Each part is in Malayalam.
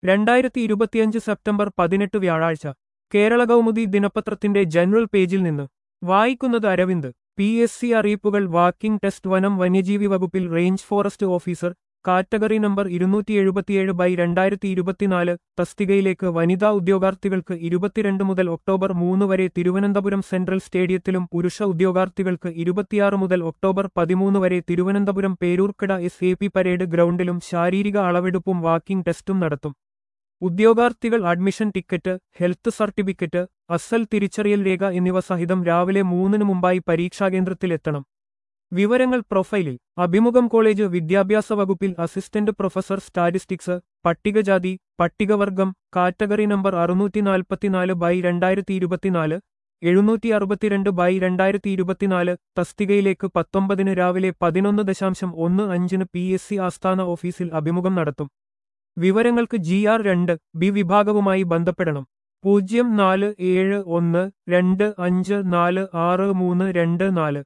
രണ്ടായിരത്തി ഇരുപത്തിയഞ്ച് സെപ്റ്റംബർ പതിനെട്ട് വ്യാഴാഴ്ച കേരള കൗമുദി ദിനപത്രത്തിന്റെ ജനറൽ പേജിൽ നിന്ന് വായിക്കുന്നത് അരവിന്ദ് പി എസ് സി അറിയിപ്പുകൾ വാക്കിംഗ് ടെസ്റ്റ് വനം വന്യജീവി വകുപ്പിൽ range forest officer category number ഇരുന്നൂറ്റി എഴുപത്തിയേഴ് ബൈ രണ്ടായിരത്തി ഇരുപത്തിനാല് തസ്തികയിലേക്ക് വനിതാ ഉദ്യോഗാർത്ഥികൾക്ക് ഇരുപത്തിരണ്ട് മുതൽ ഒക്ടോബർ മൂന്ന് വരെ തിരുവനന്തപുരം സെൻട്രൽ സ്റ്റേഡിയത്തിലും പുരുഷ ഉദ്യോഗാർത്ഥികൾക്ക് ഇരുപത്തിയാറ് മുതൽ ഒക്ടോബർ പതിമൂന്ന് വരെ Thiruvananthapuram Peroorkada S A P parade ഗ്രൗണ്ടിലും ശാരീരിക അളവെടുപ്പും വാക്കിംഗ് ടെസ്റ്റും നടത്തും ഉദ്യോഗാർത്ഥികൾ അഡ്മിഷൻ ടിക്കറ്റ് ഹെൽത്ത് സർട്ടിഫിക്കറ്റ് അസൽ തിരിച്ചറിയൽ രേഖ എന്നിവ സഹിതം രാവിലെ മൂന്നിന് മുമ്പായി പരീക്ഷാകേന്ദ്രത്തിലെത്തണം വിവരങ്ങൾ പ്രൊഫൈലിൽ അഭിമുഖം കോളേജ് വിദ്യാഭ്യാസ വകുപ്പിൽ അസിസ്റ്റന്റ് പ്രൊഫസർ സ്റ്റാറ്റിസ്റ്റിക്സ് പട്ടികജാതി പട്ടികവർഗം കാറ്റഗറി നമ്പർ അറുന്നൂറ്റി നാൽപ്പത്തിനാല് ബൈ രണ്ടായിരത്തി ഇരുപത്തിനാല് എഴുന്നൂറ്റി അറുപത്തിരണ്ട് ബൈ രണ്ടായിരത്തി ഇരുപത്തിനാല് തസ്തികയിലേക്ക് പത്തൊമ്പതിന് രാവിലെ പതിനൊന്ന് ദശാംശം ഒന്ന് അഞ്ചിന് പി എസ് സി ആസ്ഥാന ഓഫീസിൽ അഭിമുഖം നടത്തും വിവരങ്ങൾക്ക് ജി ആർ രണ്ട് ബി വിഭാഗവുമായി ബന്ധപ്പെടണം പൂജ്യം നാല് ഏഴ് ഒന്ന് രണ്ട് അഞ്ച് നാല് ആറ് മൂന്ന് രണ്ട് നാല്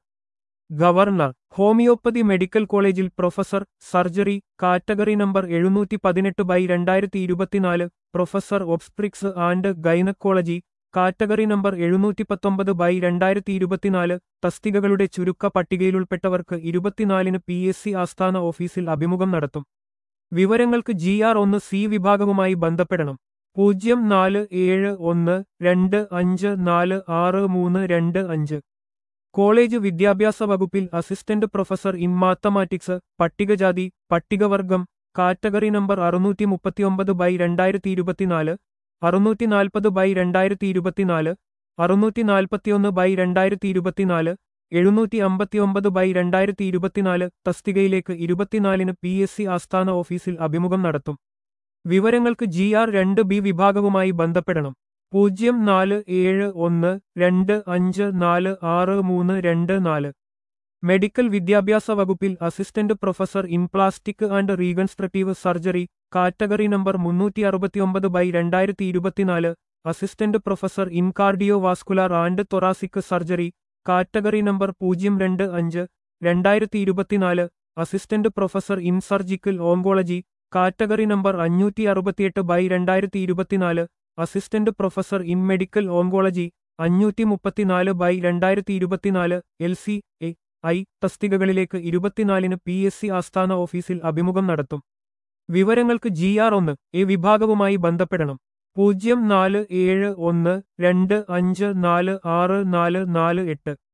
ഗവർണർ ഹോമിയോപ്പതി മെഡിക്കൽ കോളേജിൽ പ്രൊഫസർ സർജറി കാറ്റഗറി നമ്പർ എഴുന്നൂറ്റി പതിനെട്ട് ബൈ രണ്ടായിരത്തി ഇരുപത്തിനാല് professor obstetrics and gynaecology category number എഴുന്നൂറ്റി പത്തൊമ്പത് ബൈ രണ്ടായിരത്തി ഇരുപത്തിനാല് തസ്തികകളുടെ ചുരുക്ക പട്ടികയിലുൾപ്പെട്ടവർക്ക് ഇരുപത്തിനാലിന് പി എസ് സി ആസ്ഥാന ഓഫീസിൽ അഭിമുഖം നടത്തും വിവരങ്ങൾക്ക് ജി ആർ ഒന്ന് സി വിഭാഗവുമായി ബന്ധപ്പെടണം പൂജ്യം നാല് ഏഴ് ഒന്ന് രണ്ട് അഞ്ച് നാല് ആറ് മൂന്ന് രണ്ട് അഞ്ച് കോളേജ് വിദ്യാഭ്യാസ വകുപ്പിൽ അസിസ്റ്റന്റ് പ്രൊഫസർ ഇൻ മാത്തമാറ്റിക്സ് പട്ടികജാതി പട്ടികവർഗം കാറ്റഗറി നമ്പർ അറുന്നൂറ്റി മുപ്പത്തിയൊമ്പത് ബൈ രണ്ടായിരത്തി ഇരുപത്തിനാല് അറുന്നൂറ്റി നാൽപ്പത് ബൈ രണ്ടായിരത്തി ഇരുപത്തിനാല് അറുന്നൂറ്റി നാൽപ്പത്തിയൊന്ന് ബൈ രണ്ടായിരത്തി ഇരുപത്തിനാല് എഴുന്നൂറ്റി അമ്പത്തിയൊമ്പത് ബൈ രണ്ടായിരത്തി ഇരുപത്തിനാല് തസ്തികയിലേക്ക് ഇരുപത്തിനാലിന് പി എസ് സി ആസ്ഥാന ഓഫീസിൽ അഭിമുഖം നടത്തും വിവരങ്ങൾക്ക് ജി ആർ രണ്ട് ബി വിഭാഗവുമായി ബന്ധപ്പെടണം പൂജ്യം നാല് ഏഴ് ഒന്ന് രണ്ട് അഞ്ച് നാല് ആറ് മൂന്ന് രണ്ട് നാല് മെഡിക്കൽ വിദ്യാഭ്യാസ വകുപ്പിൽ assistant professor in plastic and reconstructive surgery category number മുന്നൂറ്റി അറുപത്തിയൊമ്പത് ബൈ രണ്ടായിരത്തി ഇരുപത്തിനാല് assistant professor in cardiovascular and thoracic surgery category number പൂജ്യം രണ്ട് അഞ്ച് രണ്ടായിരത്തി ഇരുപത്തിനാല് assistant professor in surgical oncology category number അഞ്ഞൂറ്റി അറുപത്തിയെട്ട് ബൈ രണ്ടായിരത്തി ഇരുപത്തിനാല് assistant professor in medical oncology അഞ്ഞൂറ്റി മുപ്പത്തിനാല് ബൈ രണ്ടായിരത്തി ഇരുപത്തിനാല് എൽ സി എ ഐ തസ്തികകളിലേക്ക് ഇരുപത്തിനാലിന് പി എസ് സി ആസ്ഥാന ഓഫീസിൽ അഭിമുഖം നടത്തും വിവരങ്ങൾക്ക് ജി ആർ ഒന്ന് എ വിഭാഗവുമായി ബന്ധപ്പെടണം പൂജ്യം നാല് ഏഴ് ഒന്ന് രണ്ട് അഞ്ച് നാല് ആറ് നാല് നാല് എട്ട്